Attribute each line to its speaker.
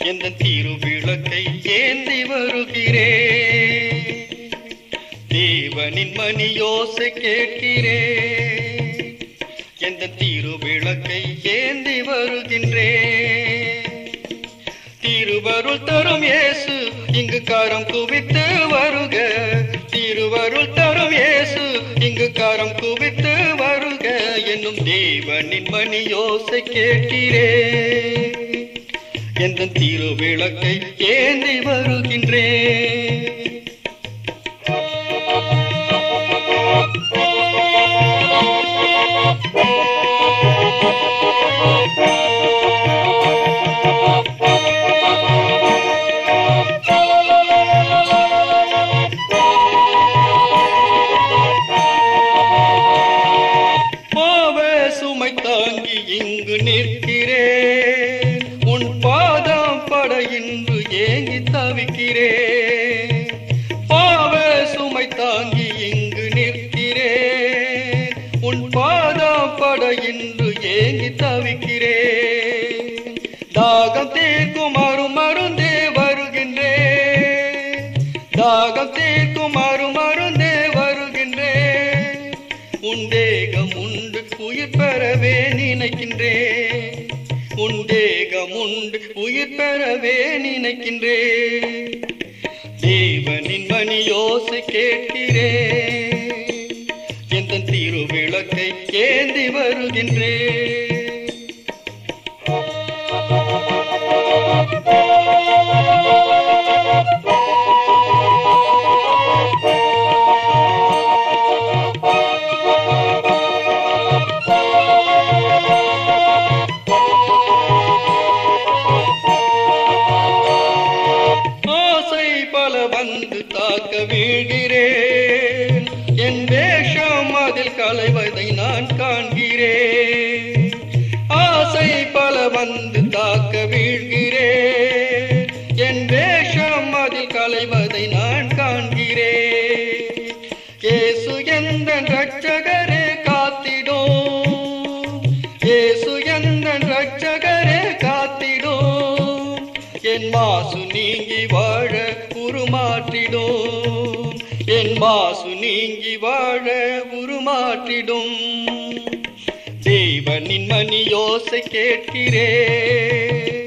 Speaker 1: எந்த திருவிளக்கை ஏந்தி வருகிறேன் தேவனின் மணி யோசை கேட்கிறேன் எந்த திருவிளக்கை ஏந்தி வருகின்றேன் திருவருள் தரும் இயேசு இங்கு கரம் குவித்து வருக திருவருள் தரும் இயேசு இங்கு கரம் குவித்து வருக என்னும் தேவனின் மணி யோசை கேட்கிறேன் எந்த திருவிளக்கை ஏந்தி வருகின்றேன் பாவ சுமை தாங்கி இங்கு நிற்கிறேன் உன் பாதம் பட இன்று ஏங்கி தவிக்கிறேன் பாவ சுமை தாங்கி இங்கு நிற்கிறேன் உன் பாதம் பட இன்று ஏங்கி தவிக்கிறேன் தாகம் தீர்க்கும் மருந்தே வருகின்றேன் தாகம் தீர்க்கும் மருந்தே வருகின்றேன் உன் தேகம் உண்டு உயிர் பெறவே நினைக்கின்றேன் உன் தேகம் உண்டு உயிர் பெறவே நினைக்கின்றேன் தேவனின் மணி யோசை கேட்கிறேன் எந்த திருவிளக்கை ஏந்தி வருகின்றேன் ஆசை பல வந்து தாக்க வீழ்கிறேன் என் வேஷம் அதில் களைவதை நான் காண்கிறேன் ஆசை பல வந்து தாக்க வீழ்கிறேன் என் வேஷம் அதில் களைவதை நான் காண்கிறேன் இயேசு எந்த ரட்சகரே காத்திடும் இயேசு எந்த ரட்சகரே காத்திடும் என் மாசு நீங்கி வாழ உருமாற்றிடும் என் மாசு நீங்கி வாழ உருமாற்றிடும் தேவனின் மணி யோசை கேட்கிறேன்